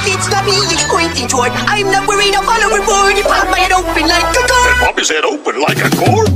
it's not me it's pointing toward. I'm not worried, I'll follow it forward. You pop my head open like a door. Pop his head open like a cork.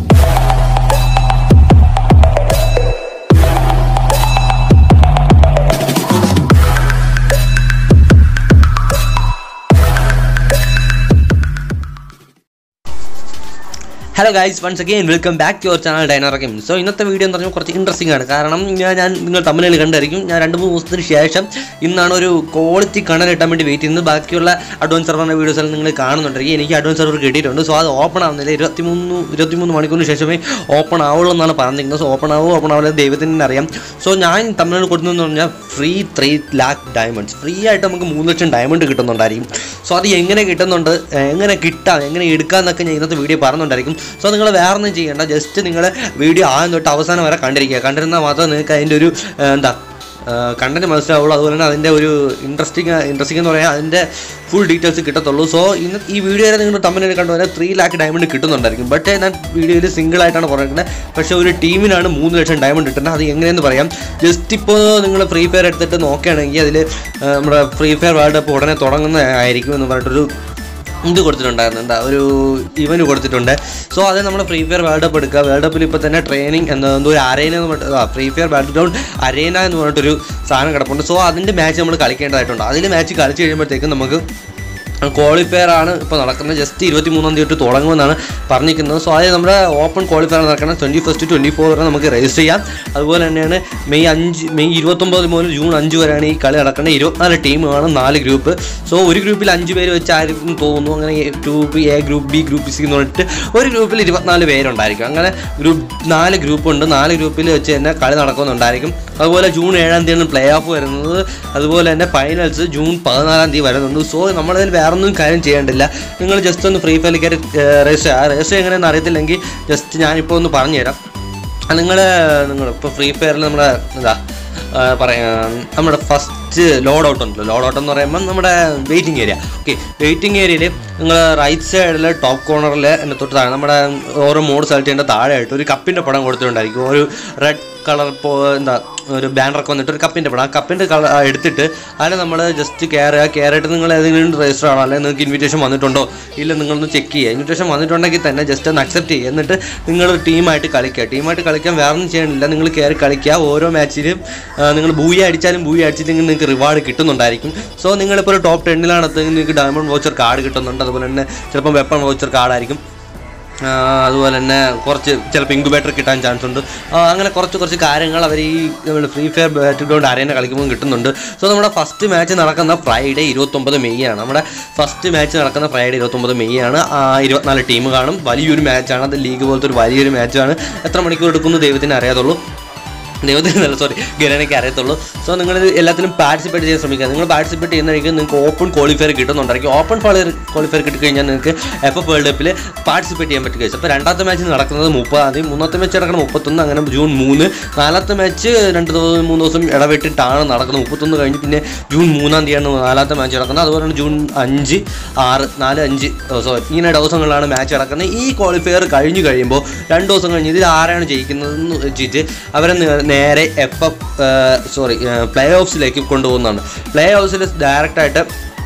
Hello guys once again welcome back to your channel Diner game so ഇന്നത്തെ video എന്ന് പറഞ്ഞാൽ കുറച്ച് interesting ആണ് കാരണം ഞാൻ ഞാൻ നിങ്ങൾ തമ്മിൽ കണ്ടായിരിക്കും ഞാൻ രണ്ട് മൂന്ന് ദിവസത്തിന് ശേഷം ഇന്നാണ് ഒരു ക്വാളിറ്റി കണൽ കിട്ടാൻ വേണ്ടി വെയിറ്റ് ചെയ്യുന്നത് ബാക്കിയുള്ള അഡ്വാൻസ് സെർവറിൻ്റെ വീഡിയോസ് എല്ലാം നിങ്ങൾ കാണുന്നുണ്ടെങ്കിൽ എനിക്ക് അഡ്വാൻസ് സെർവർ കിട്ടിയിട്ടുണ്ട് സോ അത് ഓപ്പൺ ആവുന്നില്ല ഇരുപത്തിമൂന്ന് ഇരുപത്തിമൂന്ന് മണിക്കൂറിന് ശേഷമേ ഓപ്പൺ ആവുള്ളൂ എന്നാണ് പറഞ്ഞിരിക്കുന്നത് സോ ഓപ്പൺ ആവുമോ ഓപ്പൺ ആവില്ല ദൈവത്തിന് തന്നെ അറിയാം സോ ഞാൻ തമിഴ്നാട് കൊടുക്കുന്നതെന്ന് പറഞ്ഞാൽ free three lakh diamonds free ആയിട്ട് നമുക്ക് മൂന്ന് ലക്ഷം ഡയമണ്ട് കിട്ടുന്നുണ്ടായിരിക്കും സോ അത് എങ്ങനെ കിട്ടുന്നുണ്ട് എങ്ങനെ കിട്ടാം എങ്ങനെ എടുക്കാമെന്നൊക്കെ ഞാൻ ഇന്നത്തെ വീഡിയോ പറയുന്നുണ്ടായിരിക്കും സോ നിങ്ങൾ വേറെ ഒന്നും ചെയ്യേണ്ട ജസ്റ്റ് നിങ്ങൾ വീഡിയോ ആദ്യം തൊട്ട് അവസാനം വരെ കണ്ടിരിക്കുക കണ്ടിരുന്നാൽ മാത്രമേ നിങ്ങൾക്ക് അതിൻ്റെ ഒരു ഏഹ്, എന്താ കണ്ടന്റ് മനസ്സിലാവുള്ളൂ അതുപോലെ തന്നെ അതിൻ്റെ ഒരു ഇൻട്രസ്റ്റിംഗ് ഇൻട്രസ്റ്റിംഗ് എന്ന് പറയാൻ അതിൻ്റെ ഫുൾ ഡീറ്റെയിൽസ് കിട്ടത്തുള്ളൂ സോ ഇന്ന് ഈ വീഡിയോ വരെ നിങ്ങൾ തമ്മിൽ കണ്ടുവരെ ത്രീ ലാക്ക് ഡയമണ്ട് കിട്ടുന്നുണ്ടായിരിക്കും ബട്ട് ഞാൻ വീഡിയോയിൽ സിംഗിൾ ആയിട്ടാണ് പറയുന്നത് പക്ഷേ ഒരു ടീമിനാണ് മൂന്ന് ലക്ഷം ഡയമണ്ട് കിട്ടുന്നത് അത് എങ്ങനെയെന്ന് പറയാം ജസ്റ്റ് ഇപ്പോൾ നിങ്ങൾ ഫ്രീ ഫയർ എടുത്തിട്ട് നോക്കുകയാണെങ്കിൽ അതിൽ നമ്മുടെ ഫ്രീ ഫയർ വേൾഡ് കപ്പ് ഉടനെ തുടങ്ങുന്നതായിരിക്കും എന്ന് പറഞ്ഞിട്ടൊരു ഇത് കൊടുത്തിട്ടുണ്ടായിരുന്നു എന്താ ഒരു ഇവന്റ് കൊടുത്തിട്ടുണ്ട് സോ അത് നമ്മൾ ഫ്രീ ഫയർ വേൾഡ് കപ്പ് എടുക്കുക വേൾഡ് കപ്പിൽ ഇപ്പോൾ തന്നെ ട്രെയിനിങ് എന്താ എന്തോ ഒരു അരേന എന്ന് പറഞ്ഞിട്ട് free fire battle ground arena എന്ന് പറഞ്ഞിട്ടൊരു സാധനം കിടപ്പുണ്ട് സോ അതിൻ്റെ മാച്ച് നമ്മൾ കളിക്കേണ്ടതായിട്ടുണ്ട് അതിൽ മാച്ച് കളിച്ച് കഴിയുമ്പോഴത്തേക്കും നമുക്ക് ക്വാളിഫയർ ആണ് ഇപ്പോൾ നടക്കുന്നത് ജസ്റ്റ് ഇരുപത്തി മൂന്നാം തീയതി തൊട്ട് തുടങ്ങുമെന്നാണ് പറഞ്ഞിരിക്കുന്നത് സോ അതായത് നമ്മുടെ ഓപ്പൺ ക്വാളിഫയർ നടക്കുന്നത് ട്വൻറ്റി ഫസ്റ്റ് ട്വൻറ്റി ഫോർ വരെ നമുക്ക് രജിസ്റ്റർ ചെയ്യാം അതുപോലെ തന്നെയാണ് മെയ് അഞ്ച് മെയ് ഇരുപത്തൊമ്പത് മുതൽ ജൂൺ അഞ്ച് വരെയാണ് ഈ കളി നടക്കുന്നത് ഇരുപത്തിനാല് ടീമാണ് നാല് ഗ്രൂപ്പ് സോ ഒരു ഗ്രൂപ്പിൽ അഞ്ച് പേര് വെച്ച് ആയിരിക്കും തോന്നുന്നു അങ്ങനെ group A group B group C എന്ന് പറഞ്ഞിട്ട് ഒരു ഗ്രൂപ്പിൽ ഇരുപത്തിനാല് പേരുണ്ടായിരിക്കും അങ്ങനെ ഗ്രൂപ്പ് നാല് ഗ്രൂപ്പ് ഉണ്ട് നാല് ഗ്രൂപ്പിൽ വെച്ച് തന്നെ കളി നടക്കുന്നുണ്ടായിരിക്കും അതുപോലെ ജൂൺ ഏഴാം തീയതിയാണ് പ്ലേ ഓഫ് വരുന്നത് അതുപോലെ തന്നെ ഫൈനൽസ് ജൂൺ പതിനാലാം തീയതി വരുന്നുണ്ട് സോ നമ്മളതിൽ വേറെ ഒന്നും കാര്യം ചെയ്യേണ്ടില്ല നിങ്ങൾ ജസ്റ്റ് ഒന്ന് ഫ്രീ ഫയറിൽ കയറി രജിസ്റ്റർ ആ രജിസ്റ്റർ എങ്ങനെയെന്ന് അറിയത്തില്ലെങ്കിൽ ജസ്റ്റ് ഞാനിപ്പോൾ ഒന്ന് പറഞ്ഞുതരാം നിങ്ങൾ നിങ്ങൾ ഇപ്പോൾ ഫ്രീ ഫയറിൽ നമ്മുടെ എന്താ ആ, പറയാ നമ്മുടെ ഫസ്റ്റ് ലോഡ് ഔട്ട് ഉണ്ടല്ലോ ലോഡ് ഔട്ട് എന്ന് പറയുമ്പോൾ നമ്മുടെ വെയിറ്റിംഗ് ഏരിയ ഓക്കെ വെയിറ്റിംഗ് ഏരിയയിൽ നിങ്ങൾ റൈറ്റ് സൈഡിൽ ടോപ്പ് കോർണറിൽ എന്നെ തൊട്ട് താഴെ നമ്മുടെ ഓരോ മോഡ് സെലക്ട് ചെയ്യേണ്ട താഴെയായിട്ട് ഒരു കപ്പിൻ്റെ പടം കൊടുത്തിട്ടുണ്ടായിരിക്കും ഒരു റെഡ് കളർ പോ എന്താ ഒരു ബാനറൊക്കെ വന്നിട്ട് ഒരു കപ്പിൻ്റെ പടം ആ കപ്പിൻ്റെ കളർ എടുത്തിട്ട് അതിൽ നമ്മൾ ജസ്റ്റ് കയറുക കയറിയിട്ട് നിങ്ങൾ ഏതെങ്കിലും രജിസ്റ്റർ ആണോ അല്ലെങ്കിൽ നിങ്ങൾക്ക് ഇൻവിറ്റേഷൻ വന്നിട്ടുണ്ടോ ഇല്ല നിങ്ങളൊന്ന് ചെക്ക് ചെയ്യുക ഇൻവിറ്റേഷൻ വന്നിട്ടുണ്ടെങ്കിൽ തന്നെ ജസ്റ്റ് ഒന്ന് അക്സെപ്റ്റ് ചെയ്യുക എന്നിട്ട് നിങ്ങൾ ടീമായിട്ട് കളിക്കുക ടീമായിട്ട് കളിക്കാൻ വേറെ ഒന്നും ചെയ്യണില്ല നിങ്ങൾ കയറി കളിക്കുക ഓരോ മാച്ചിലും നിങ്ങൾ ബൂയി അടിച്ചാലും ബൂയി അടിച്ചില്ലെങ്കിൽ നിങ്ങൾക്ക് റിവാർഡ് കിട്ടുന്നുണ്ടായിരിക്കും സോ നിങ്ങളിപ്പോൾ ഒരു ടോപ്പ് ടെന്നിലാണെന്നെങ്കിൽ നിങ്ങൾക്ക് ഡയമണ്ട് വോച്ചർ കാർഡ് കിട്ടുന്നുണ്ട് അതുപോലെ തന്നെ ചിലപ്പോൾ വെപ്പൺ വോച്ചർ കാർഡായിരിക്കും ആ, അതുപോലെ തന്നെ കുറച്ച് ചിലപ്പോൾ ഇൻക്യുബേറ്റർ കിട്ടാൻ ചാൻസ് ഉണ്ട് ആ, അങ്ങനെ കുറച്ച് കുറച്ച് കാര്യങ്ങൾ അവർ ഈ നമ്മുടെ free fire battle ground arena കളിക്കുമ്പോൾ കിട്ടുന്നുണ്ട് സോ നമ്മുടെ ഫസ്റ്റ് മാച്ച് നടക്കുന്ന ഫ്രൈഡേ ഇരുപത്തൊമ്പത് മെയ് ആണ് നമ്മുടെ ഫസ്റ്റ് മാച്ച് നടക്കുന്ന ഫ്രൈഡേ ഇരുപത്തൊമ്പത് മെയ് ആണ് ആ, ഇരുപത്തിനാല് ടീം കാണും വലിയൊരു മാച്ചാണ് അത് ലീഗ് പോലത്തെ ഒരു വലിയൊരു മാച്ചാണ് എത്ര മണിക്കൂർ എടുക്കുന്നു ദൈവത്തിന് അറിയാത്തുള്ളൂ ദൈവത്തിന് നല്ല സോറി ഗരനയ്ക്ക് അറിയത്തുള്ളൂ സോ നിങ്ങൾ എല്ലാത്തിലും പാർട്ടിസിപ്പേറ്റ് ചെയ്യാൻ ശ്രമിക്കുക നിങ്ങൾ പാർട്ടിസിപ്പേറ്റ് ചെയ്യുന്നതായിരിക്കും നിങ്ങൾക്ക് ഓപ്പൺ ക്വാളിഫയർ കിട്ടുന്നുണ്ടായിരിക്കും ഓപ്പൺ ക്വാളിഫയർ കിട്ടിക്കഴിഞ്ഞാൽ നിങ്ങൾക്ക് എഫ് എഫ് വേൾഡ് കപ്പിൽ പാർട്ടിസിപ്പേറ്റ് ചെയ്യാൻ പറ്റുക അപ്പോൾ രണ്ടാമത്തെ മാച്ച് നടക്കുന്നത് മുപ്പതാം തീയതി മൂന്നാമത്തെ മാച്ച് നടക്കുന്നത് മുപ്പത്തൊന്ന് അങ്ങനെ ജൂൺ മൂന്ന് നാലാമത്തെ മാച്ച് രണ്ട് ദിവസം മൂന്ന് ദിവസം ഇടവിട്ടിട്ടാണ് നടക്കുന്നത് മുപ്പത്തൊന്ന് കഴിഞ്ഞ് പിന്നെ ജൂൺ മൂന്നാം തീയതിയാണ് നാലാമത്തെ മാച്ച് നടക്കുന്നത് അതുപോലെ തന്നെ ജൂൺ അഞ്ച് ആറ് നാല് അഞ്ച് സോറി ഇങ്ങനെ ദിവസങ്ങളിലാണ് മാച്ച് നടക്കുന്നത് ഈ ക്വാളിഫയർ കഴിഞ്ഞ് കഴിയുമ്പോൾ രണ്ട് ദിവസം കഴിഞ്ഞ് ഇതിൽ ആരാണ് ജയിക്കുന്നതെന്ന് വെച്ചിട്ട് അവരെ നേ- നേരെ എഫ് എഫ് സോറി പ്ലേ ഓഫ്സിലേക്ക് കൊണ്ടുപോകുന്നതാണ് പ്ലേ ഓഫ്സിൽ ഡയറക്റ്റായിട്ട്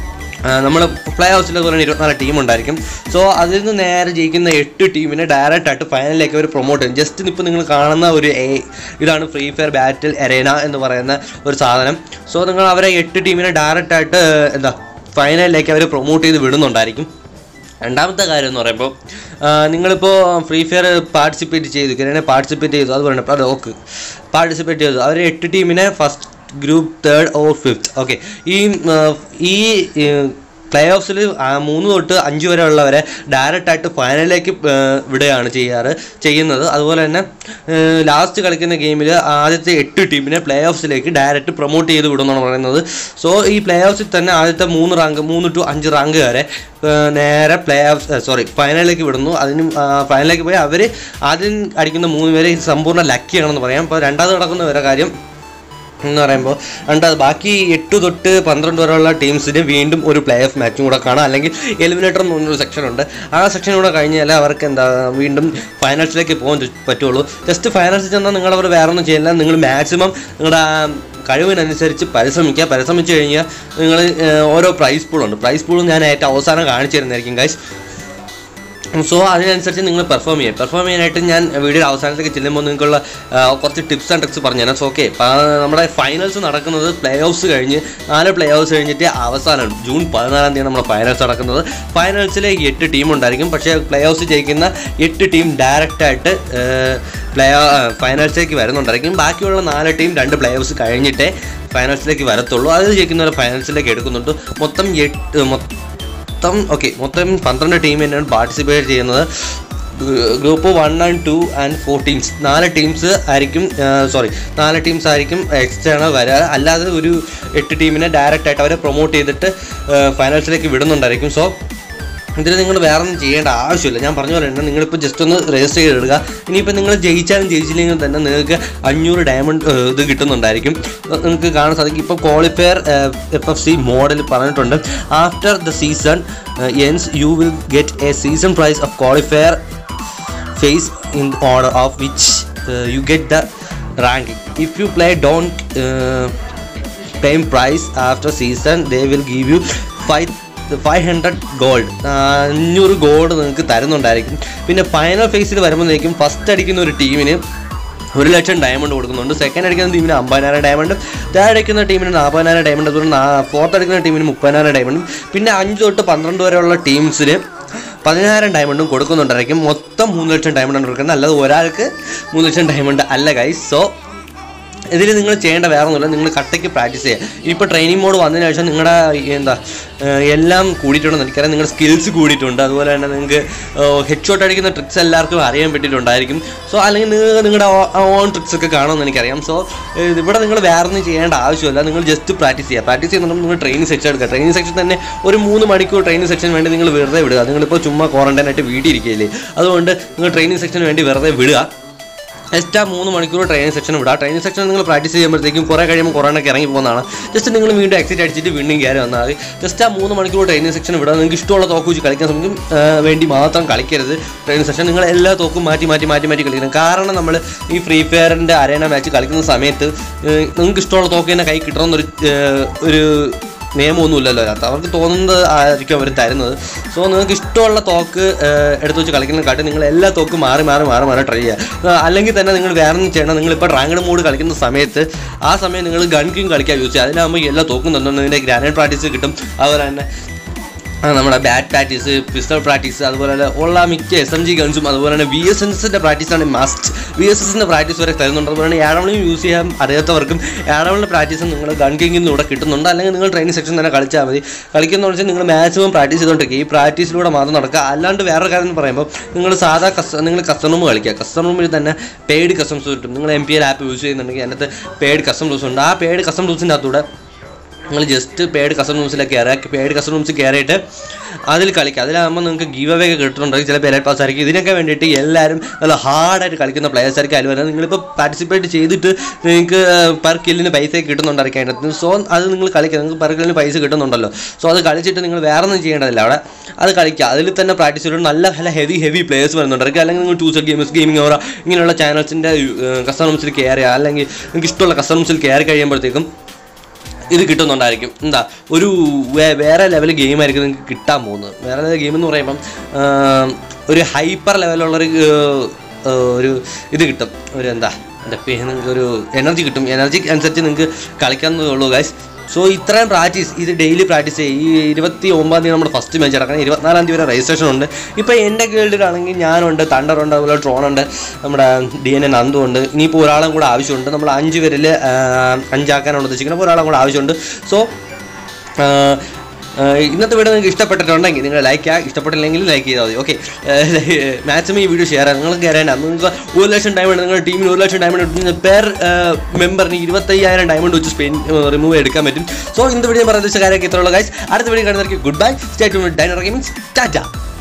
നമ്മൾ പ്ലേ ഹൗസിൽ അതുപോലെ തന്നെ ഇരുപത്തിനാല് ടീം ഉണ്ടായിരിക്കും സോ അതിൽ നിന്ന് നേരെ ജയിക്കുന്ന എട്ട് ടീമിനെ ഡയറക്റ്റ് ആയിട്ട് ഫൈനലിലേക്ക് അവർ പ്രൊമോട്ട് ചെയ്യും ജസ്റ്റ് ഇപ്പോൾ നിങ്ങൾ കാണുന്ന ഒരു A- ഇതാണ് ഫ്രീ ഫയർ ബാറ്റിൽ എറേന എന്ന് പറയുന്ന ഒരു സാധനം സോ നിങ്ങൾ അവരെ എട്ട് ടീമിനെ ഡയറക്റ്റ് ആയിട്ട് എന്താ ഫൈനലിലേക്ക് അവർ പ്രൊമോട്ട് ചെയ്ത് വിടുന്നുണ്ടായിരിക്കും രണ്ടാമത്തെ കാര്യം എന്ന് പറയുമ്പോൾ നിങ്ങളിപ്പോൾ ഫ്രീ ഫയർ പാർട്ടിസിപ്പേറ്റ് ചെയ്തു കിരണെ പാർട്ടിസിപ്പേറ്റ് ചെയ്തു അത് പറയണം അത് ഓക്കെ പാർട്ടിസിപ്പേറ്റ് ചെയ്തു അവർ എട്ട് ടീമിനെ first group third or fifth okay ഈ ആ, ഈ പ്ലേ ഓഫ്സിൽ മൂന്ന് തൊട്ട് അഞ്ച് വരെ ഉള്ളവരെ ഡയറക്റ്റ് ആയിട്ട് ഫൈനലിലേക്ക് വിടുകയാണ് ചെയ്യാറ് ചെയ്യുന്നത് അതുപോലെ തന്നെ ലാസ്റ്റ് കളിക്കുന്ന ഗെയിമിൽ ആദ്യത്തെ എട്ട് ടീമിനെ പ്ലേ ഓഫ്സിലേക്ക് ഡയറക്റ്റ് പ്രൊമോട്ട് ചെയ്ത് വിടുമെന്നാണ് പറയുന്നത് സോ ഈ പ്ലേ ഓഫ്സിൽ തന്നെ ആദ്യത്തെ മൂന്ന് റാങ്ക് മൂന്ന് ടു അഞ്ച് റാങ്ക് വരെ ഏഹ്, നേരെ പ്ലേ ഓഫ് സോറി ഫൈനലിലേക്ക് വിടുന്നു അതിന് ഫൈനലിലേക്ക് പോയി അവർ ആദ്യം അടിക്കുന്ന മൂന്ന് പേര് സമ്പൂർണ്ണ ലക്കിയാണെന്ന് പറയാം അപ്പോൾ രണ്ടാമത് നടക്കുന്ന വരെ കാര്യം എന്ന് പറയുമ്പോൾ രണ്ടാമത് ബാക്കി എട്ട് തൊട്ട് പന്ത്രണ്ട് വരെയുള്ള ടീംസിന് വീണ്ടും ഒരു പ്ലേ ഓഫ് മാച്ചും കൂടെ കാണാം അല്ലെങ്കിൽ എലിമിനേറ്റർ എന്ന് പറഞ്ഞൊരു സെക്ഷൻ ഉണ്ട് ആ സെക്ഷൻ കൂടെ കഴിഞ്ഞാൽ അവർക്ക് എന്താ വീണ്ടും ഫൈനൽസിലേക്ക് പോകാൻ ചു- പറ്റുള്ളൂ ജസ്റ്റ് ഫൈനൽസിൽ ചെന്നാൽ നിങ്ങൾ അവർ വേറെ ഒന്നും ചെയ്യില്ല നിങ്ങൾ മാക്സിമം നിങ്ങളുടെ കഴിവിനനുസരിച്ച് പരിശ്രമിക്കുക പരിശ്രമിച്ച് കഴിഞ്ഞാൽ നിങ്ങൾ ഓരോ പ്രൈസ് പൂളുണ്ട് പ്രൈസ് പൂൾ ഞാൻ ഏറ്റവും അവസാനം കാണിച്ചു തരുന്നതായിരിക്കും ഗൈസ് സോ അതിനനുസരിച്ച് നിങ്ങൾ പെർഫോം ചെയ്യുക പെർഫോം ചെയ്യാനായിട്ട് ഞാൻ വീഡിയോ അവസാനത്തേക്ക് ചെല്ലുമ്പോൾ നിങ്ങൾക്കുള്ള ആ, കുറച്ച് ടിപ്സ് ആൻഡ് ട്രിക്സ് പറഞ്ഞു തരാം സോ ഓക്കെ നമ്മുടെ ഫൈനൽസ് നടക്കുന്നത് പ്ലേ ഓഫ്സ് കഴിഞ്ഞ് നാല് പ്ലേ ഓഫ്സ് കഴിഞ്ഞിട്ട് അവസാനമാണ് ജൂൺ പതിനാലാം തീയതി നമ്മുടെ ഫൈനൽസ് നടക്കുന്നത് ഫൈനൽസിൽ എട്ട് ടീം ഉണ്ടായിരിക്കും പക്ഷേ പ്ലേ ഓഫ്സ് ജയിക്കുന്ന എട്ട് ടീം ഡയറക്റ്റായിട്ട് പ്ലേ ഫൈനൽസിലേക്ക് വരുന്നുണ്ടായിരിക്കും ബാക്കിയുള്ള നാല് ടീം രണ്ട് പ്ലേ ഓഫ്സ് കഴിഞ്ഞിട്ടേ ഫൈനൽസിലേക്ക് വരത്തുള്ളൂ അത് ജയിക്കുന്നവരെ ഫൈനൽസിലേക്ക് എടുക്കുന്നുണ്ട് മൊത്തം എട്ട് മൊത്തം മൊത്തം ഓക്കെ മൊത്തം പന്ത്രണ്ട് ടീം തന്നെയാണ് പാർട്ടിസിപ്പേറ്റ് ചെയ്യുന്നത് group one and two and four teams നാല് ടീംസ് ആയിരിക്കും സോറി നാല് ടീംസ് ആയിരിക്കും എക്സ്റ്റേണൽ വരിക അല്ലാതെ ഒരു എട്ട് ടീമിനെ ഡയറക്റ്റ് ആയിട്ട് അവരെ പ്രൊമോട്ട് ചെയ്തിട്ട് ഫൈനൽസിലേക്ക് വിടുന്നുണ്ടായിരിക്കും സോ ഇതിൽ നിങ്ങൾ വേറെ ഒന്നും ചെയ്യേണ്ട ആവശ്യമില്ല ഞാൻ പറഞ്ഞ പോലെ തന്നെ നിങ്ങളിപ്പോൾ ജസ്റ്റ് ഒന്ന് രജിസ്റ്റർ ചെയ്തിടുക ഇനിയിപ്പോൾ നിങ്ങൾ ജയിച്ചാലും ജയിച്ചില്ലെങ്കിൽ തന്നെ നിങ്ങൾക്ക് അഞ്ഞൂറ് ഡയമണ്ട് ഇത് കിട്ടുന്നുണ്ടായിരിക്കും അത് നിങ്ങൾക്ക് കാണാൻ സാധിക്കും ഇപ്പോൾ qualifier F F C model പറഞ്ഞിട്ടുണ്ട് after the season ends you will get a season prize of qualifier phase in order of which uh, you get the ranking if you play don't uh, paying price after season they will give you five five hundred gold അഞ്ഞൂറ് gold നിങ്ങൾക്ക് തരുന്നുണ്ടായിരിക്കും പിന്നെ final ഫേസിൽ വരുമ്പോഴേക്കും first അടിക്കുന്ന ഒരു ടീമിന് ഒരു ലക്ഷം ഡയമണ്ട് കൊടുക്കുന്നുണ്ട് സെക്കൻഡ് അടിക്കുന്ന ടീമിന് അമ്പതിനായിരം ഡയമണ്ടും തേർഡ് അടിക്കുന്ന ടീമിന് നാൽപ്പതിനായിരം ഡയമണ്ട് അതുപോലെ ഫോർത്ത് അടിക്കുന്ന ടീമിന് മുപ്പതിനായിരം ഡയമണ്ടും പിന്നെ അഞ്ച് തൊട്ട് പന്ത്രണ്ട് വരെയുള്ള ടീംസിന് പതിനായിരം ഡയമണ്ടും കൊടുക്കുന്നുണ്ടായിരിക്കും മൊത്തം മൂന്ന് ലക്ഷം ഡയമണ്ടാണ് കൊടുക്കുന്നത് അല്ലാതെ ഒരാൾക്ക് മൂന്ന് ലക്ഷം ഡയമണ്ട് അല്ല ഗൈസ് സോ ഇതിൽ നിങ്ങൾ ചെയ്യേണ്ട വേറെ ഒന്നുമില്ല നിങ്ങൾ കട്ടയ്ക്ക് പ്രാക്ടീസ് ചെയ്യുക ഇപ്പോൾ ട്രെയിനിങ് മോഡ് വന്നതിന് ശേഷം നിങ്ങളുടെ എന്താ ഏഹ് എല്ലാം കൂടിയിട്ടുണ്ടെന്ന് എനിക്കറിയാം നിങ്ങളുടെ സ്കിൽസ് കൂടിയിട്ടുണ്ട് അതുപോലെ തന്നെ നിങ്ങൾക്ക് ഹെഡ് ഷോട്ട് അടിക്കുന്ന ട്രിക്സ് എല്ലാവർക്കും അറിയാൻ പറ്റിയിട്ടുണ്ടായിരിക്കും സോ അല്ലെങ്കിൽ നിങ്ങൾ നിങ്ങളുടെ ഓൺ ട്രിക്സ് ഒക്കെ കാണുമെന്ന് എനിക്കറിയാം സോ ഇവിടെ നിങ്ങൾ വേറെ ഒന്നും ചെയ്യേണ്ട ആവശ്യമില്ല നിങ്ങൾ ജസ്റ്റ് പ്രാക്ടീസ് ചെയ്യുക പ്രാക്ടീസ് ചെയ്യുന്നുണ്ടെങ്കിൽ നിങ്ങൾ ട്രെയിനിങ് സെക്ഷൻ എടുക്കുക ട്രെയിനിങ് സെക്ഷൻ തന്നെ ഒരു മൂന്ന് മണിക്കൂർ ട്രെയിനിങ് സെക്ഷൻ വേണ്ടി നിങ്ങൾ വെറുതെ വിടുക നിങ്ങളിപ്പോൾ ചുമ്മാ ക്വാറന്റൈൻ ആയിട്ട് വീട്ടിൽ ഇരിക്കുകയില്ലേ അതുകൊണ്ട് നിങ്ങൾ ട്രെയിനിങ് സെക്ഷന് വേണ്ടി വെറുതെ വിടുക എക്സ്ട്രാ മൂന്ന് മണിക്കൂർ ട്രെയിനിങ് സെക്ഷൻ വിടാം ട്രെയിനിങ് സെക്ഷൻ നിങ്ങൾ പ്രാക്ടീസ് ചെയ്യുമ്പോഴത്തേക്കും കുറേ കഴിയുമ്പോൾ കൊറോണയ്ക്ക് ഇറങ്ങി പോകുന്നതാണ് ജസ്റ്റ് നിങ്ങൾ വീണ്ടും എക്സിറ്റ് അടിച്ചിട്ട് വീണ്ടും കയറി വന്നാൽ മതി ജസ്റ്റ് ആ മൂന്ന് മണിക്കൂർ ട്രെയിനിങ് സെക്ഷൻ വിടാം നിങ്ങൾക്ക് ഇഷ്ടമുള്ള തോക്ക് വെച്ച് കളിക്കാൻ ശ്രമിക്കും ആ, വേണ്ടി മാത്രം കളിക്കരുത് ട്രെയിനിങ് സെക്ഷൻ നിങ്ങൾ എല്ലാ തോക്കും മാറ്റി മാറ്റി മാറ്റി മാറ്റി കളിക്കണം കാരണം നമ്മൾ ഈ ഫ്രീ ഫയറിൻ്റെ അരേന മാച്ച് കളിക്കുന്ന സമയത്ത് ഏഹ്, നിങ്ങൾക്ക് ഇഷ്ടമുള്ള തോക്ക് തന്നെ കൈ കിട്ടണമെന്നൊരു ഏഹ്, ഒരു നിയമമൊന്നുമില്ലല്ലോ അതിനകത്ത് അവർക്ക് തോന്നുന്നത് ആയിരിക്കും അവർ തരുന്നത് സോ നിങ്ങൾക്ക് ഇഷ്ടമുള്ള തോക്ക് ഏഹ്, എടുത്ത് വെച്ച് കളിക്കുന്നതിനെക്കാട്ടി നിങ്ങൾ എല്ലാ തോക്കും മാറി മാറി മാറി മാറി ട്രൈ ചെയ്യുക ഏഹ്, അല്ലെങ്കിൽ തന്നെ നിങ്ങൾ വേറെ ഒന്നും ചെയ്യണം നിങ്ങളിപ്പോൾ റാങ്കഡ് മോഡ് കളിക്കുന്ന സമയത്ത് ആ സമയം നിങ്ങൾ ഗൺ കിങ് കളിക്കാൻ യൂസ് ചെയ്യുക അതിനാകുമ്പോൾ എല്ലാ തോക്കും തന്നതിൻ്റെ ഗ്രാനൈഡ് പ്രാക്ടീസ് കിട്ടും അതുപോലെ തന്നെ ആ, നമ്മുടെ ബാറ്റ് പ്രാക്ടീസ് പിസ്റ്റൾ പ്രാക്ടീസ് അതുപോലെ തന്നെ ഉള്ള മിക്ക എസ് എം ജി ഗൺസും അതുപോലെ തന്നെ വി എസ് എൻസിൻ്റെ പ്രാക്ടീസാണ് മസ്റ്റ് വി എസ് എസിൻ്റെ പ്രാക്ടീസ് വരെ തരുന്നുണ്ട് അതുപോലെ തന്നെ ഏഴവളിയും യൂസ് ചെയ്യാൻ അറിയാത്തവർക്കും ഏഴവളിൻ്റെ പ്രാക്ടീസും നിങ്ങൾ ഗൺ കിങ്ങിൽ ഇവിടെ കിട്ടുന്നുണ്ട് അല്ലെങ്കിൽ നിങ്ങൾ ട്രെയിനിങ് സെക്ഷൻ തന്നെ കളിച്ചാൽ മതി കളിക്കുന്ന വെച്ചാൽ നിങ്ങൾ മാക്സിമം പ്രാക്ടീസ് ചെയ്തുകൊണ്ടിരിക്കുക ഈ പ്രാക്ടീസിലൂടെ മാത്രം നടക്കുക അല്ലാണ്ട് വേറെ കാര്യം എന്ന് പറയുമ്പോൾ നിങ്ങൾ സാധാ കസ്റ്റ നിങ്ങൾ കസ്റ്റം റൂം കളിക്കുക കസ്റ്റം റൂമിൽ തന്നെ പെയ്ഡ് കസ്റ്റംസ് കിട്ടും നിങ്ങൾ M P L app use ചെയ്യുന്നുണ്ടെങ്കിൽ അതിനകത്ത് പെയ്ഡ് കസ്റ്റം റൂംസ് ഉണ്ട് ആ പെയ്ഡ് കസ്റ്റം റൂംസിൻ്റെ അകത്തൂടെ നിങ്ങൾ ജസ്റ്റ് പെയ്ഡ് കസ്റ്റം റൂംസിലേക്ക് കയറുക പെയ്ഡ് കസ്റ്റം റൂംസിൽ കയറിയിട്ട് അതിൽ കളിക്കുക അതിലാകുമ്പോൾ നിങ്ങൾക്ക് ഗീവ് അവേ ഒക്കെ കിട്ടുന്നുണ്ടെങ്കിൽ ചില പേരേറ്റ് പാസ് ആയിരിക്കും ഇതിനൊക്കെ വേണ്ടിയിട്ട് എല്ലാവരും നല്ല ഹാർഡായിട്ട് കളിക്കുന്ന പ്ലേയേഴ്സ് ആയിരിക്കും അതിൽ വരുന്നത് നിങ്ങളിപ്പോൾ പാർട്ടിസിപ്പേറ്റ് ചെയ്തിട്ട് നിങ്ങൾക്ക് പെർ കില്ലിന് പൈസ കിട്ടുന്നുണ്ടായിരിക്കും അതിനകത്ത് സോ അത് നിങ്ങൾ കളിക്കുക നിങ്ങൾക്ക് പെർ കില്ലിന് പൈസ കിട്ടുന്നുണ്ടല്ലോ സോ അത് കളിച്ചിട്ട് നിങ്ങൾ വേറെ ഒന്നും ചെയ്യേണ്ടതില്ല അവിടെ അത് കളിക്കുക അതിൽ തന്നെ പ്രാക്ടീസ് ചെയ്തിട്ട് നല്ല നല്ല ഹെവി ഹെവി പ്ലേയേഴ്സ് വരുന്നുണ്ടായിരിക്കും അല്ലെങ്കിൽ നിങ്ങൾ ടൂ സെറ്റ് ഗെയിംസ് ഗെയിമിംഗ് ഓറ ഇങ്ങനെയുള്ള ചാനൽസിൻ്റെ കസ്റ്റമേഴ്സിൽ കയറുക അല്ലെങ്കിൽ നിങ്ങൾക്ക് ഇഷ്ടമുള്ള കസ്റ്റമേഴ്സിൽ കയറി കഴിയുമ്പോഴത്തേക്കും ഇത് കിട്ടുന്നുണ്ടായിരിക്കും എന്താ ഒരു വേ- വേറെ ലെവൽ ഗെയിം ആയിരിക്കും നിങ്ങൾക്ക് കിട്ടാൻ പോകുന്നത് വേറെ ലെവൽ ഗെയിം എന്ന് പറയുമ്പം ആം, ഒരു ഹൈപ്പർ ലെവലുള്ളൊരു ഏർ, ഏർ, ഒരു ഇത് കിട്ടും ഒരു എന്താ എന്താ പേര് നിങ്ങൾക്ക് ഒരു എനർജി കിട്ടും എനർജി അനുസരിച്ച് നിങ്ങൾക്ക് കളിക്കാവുന്നതേ ഉള്ളൂ ഗൈസ് സോ ഇത്രയും പ്രാക്ടീസ് ഇത് ഡെയിലി പ്രാക്ടീസ് ചെയ്യും ഈ ഇരുപത്തി ഒമ്പതാം തീയതി നമ്മുടെ ഫസ്റ്റ് മാച്ച് നടക്കണം ഇരുപത്തിനാലാം തീയതി വരെ രജിസ്ട്രേഷൻ ഉണ്ട് ഇപ്പോൾ എൻ്റെ ഗേൾഡിലാണെങ്കിൽ ഞാനുണ്ട് തണ്ടറുണ്ട് അതുപോലെ ട്രോൺ ഉണ്ട് നമ്മുടെ ഡി എൻ എ നന്ദു ഉണ്ട് ഇനിയിപ്പോൾ ഒരാളും കൂടെ ആവശ്യമുണ്ട് നമ്മൾ അഞ്ച് പേരിൽ അഞ്ചാക്കാനാണ് ഉദ്ദേശിക്കുന്നത് അപ്പോൾ ഒരാളും കൂടെ ആവശ്യമുണ്ട് സോ ഇന്നത്തെ വീഡിയോ നിങ്ങൾക്ക് ഇഷ്ടപ്പെട്ടിട്ടുണ്ടെങ്കിൽ നിങ്ങൾ ലൈക്ക് ചെയ്യുക ഇഷ്ടപ്പെട്ടില്ലെങ്കിൽ ലൈക്ക് ചെയ്താൽ മതി ഓക്കെ മാക്സിമം ഈ വീഡിയോ ഷെയർ ചെയ്യുക നിങ്ങൾ കയറേണ്ട നിങ്ങൾക്ക് ഒരു ലക്ഷം ഡയമണ്ട് നിങ്ങളുടെ ടീമിന് ഒരു ലക്ഷം ഡയമണ്ട് പെർ മെമ്പറിന് ഇരുപത്തയ്യായിരം ഡയമണ്ട് വെച്ച് സ്പെയിൻ റിമൂവ് എടുക്കാൻ പറ്റും സോ ഇന്നത്തെ വീഡിയോ പറയുന്ന കാര്യമൊക്കെ ഇത്രയുള്ള ഗൈസ് അടുത്ത വീഡിയോ കാണുന്നവർക്ക് good bye stay to Diner gaming Tata